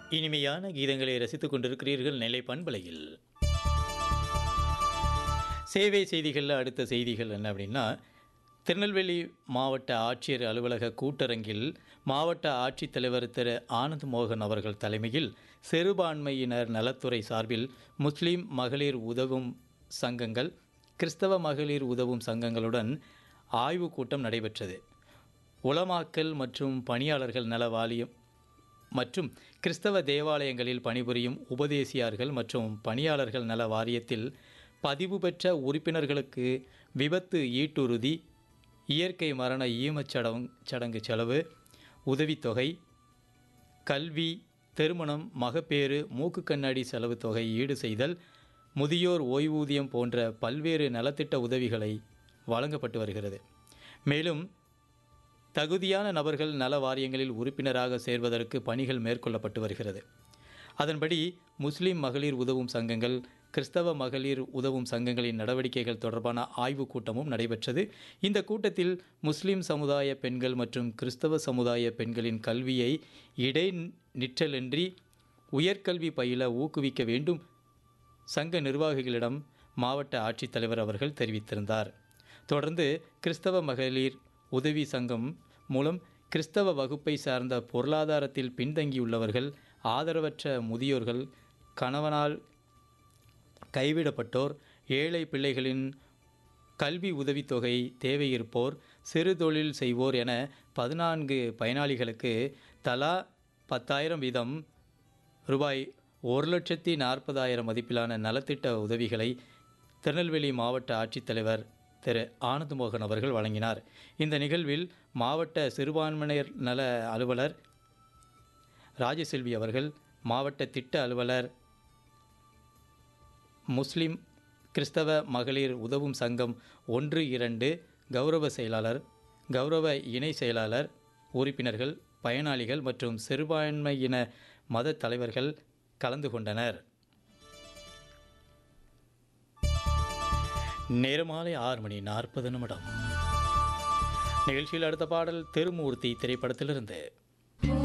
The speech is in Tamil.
இனிமையான கீதங்களை ரசித்துக் கொண்டிருக்கிறீர்கள் நெல்லை பண்பலையில் சேவை செய்திகளில் அடுத்த செய்திகள் என்ன அப்படின்னா திருநெல்வேலி மாவட்ட ஆட்சியர் அலுவலக கூட்டரங்கில் மாவட்ட ஆட்சித்தலைவர் திரு ஆனந்த் மோகன் அவர்கள் தலைமையில் சிறுபான்மையினர் நலத்துறை சார்பில் முஸ்லிம் மகளிர் உதவும் சங்கங்கள் கிறிஸ்தவ மகளிர் உதவும் சங்கங்களுடன் ஆய்வுக் கூட்டம் நடைபெற்றது உலமாக்கல் மற்றும் பணியாளர்கள் நல வாரியம் மற்றும் கிறிஸ்தவ தேவாலயங்களில் பணிபுரியும் உபதேசியார்கள் மற்றும் பணியாளர்கள் நல வாரியத்தில் பதிவு பெற்ற உறுப்பினர்களுக்கு விபத்து ஈட்டுறுதி இயற்கை மரண ஈமச் சடங் சடங்கு செலவு உதவித்தொகை கல்வி திருமணம் மகப்பேறு மூக்கு கண்ணாடி செலவு தொகை ஈடு செய்தல் முதியோர் ஓய்வூதியம் போன்ற பல்வேறு நலத்திட்ட உதவிகளை வழங்கப்பட்டு வருகிறது மேலும் தகுதியான நபர்கள் நல வாரியங்களில் உறுப்பினராக சேர்வதற்கு பணிகள் மேற்கொள்ளப்பட்டு வருகிறது அதன்படி முஸ்லிம் மகளிர் உதவும் சங்கங்கள் கிறிஸ்தவ மகளிர் உதவும் சங்கங்களின் நடவடிக்கைகள் தொடர்பான ஆய்வுக் கூட்டமும் நடைபெற்றது இந்த கூட்டத்தில் முஸ்லிம் சமுதாய பெண்கள் மற்றும் கிறிஸ்தவ சமுதாய பெண்களின் கல்வியை இடைநிற்றலின்றி உயர்கல்வி பயில ஊக்குவிக்க வேண்டும் சங்க நிர்வாகிகளிடம் மாவட்ட ஆட்சித்தலைவர் அவர்கள் தெரிவித்திருந்தார் தொடர்ந்து கிறிஸ்தவ மகளிர் உதவி சங்கம் மூலம் கிறிஸ்தவ வகுப்பை சார்ந்த பொருளாதாரத்தில் பின்தங்கியுள்ளவர்கள் ஆதரவற்ற முதியோர்கள் கணவனால் கைவிடப்பட்டோர் ஏழை பிள்ளைகளின் கல்வி உதவித்தொகை தேவையிருப்போர் சிறு தொழில் செய்வோர் என பதினான்கு பயனாளிகளுக்கு தலா பத்தாயிரம் வீதம் ரூபாய் ஒரு லட்சத்தி நாற்பதாயிரம் மதிப்பிலான நலத்திட்ட உதவிகளை திருநெல்வேலி மாவட்ட ஆட்சித்தலைவர் திரு ஆனந்த்மோகன் அவர்கள் வழங்கினார் இந்த நிகழ்வில் மாவட்ட சிறுபான்மையினர் நல அலுவலர் ராஜசெல்வி அவர்கள் மாவட்ட திட்ட அலுவலர் முஸ்லிம் கிறிஸ்தவ மகளிர் உதவும் சங்கம் ஒன்று இரண்டு கௌரவ செயலாளர் கௌரவ இணை செயலாளர் உறுப்பினர்கள் பயனாளிகள் மற்றும் சிறுபான்மையின மத தலைவர்கள் கலந்து கொண்டனர் நேரமாலை ஆறு மணி நாற்பது நிமிடம் நிகழ்ச்சியில் அடுத்த பாடல் திருமூர்த்தி திரைப்படத்திலிருந்து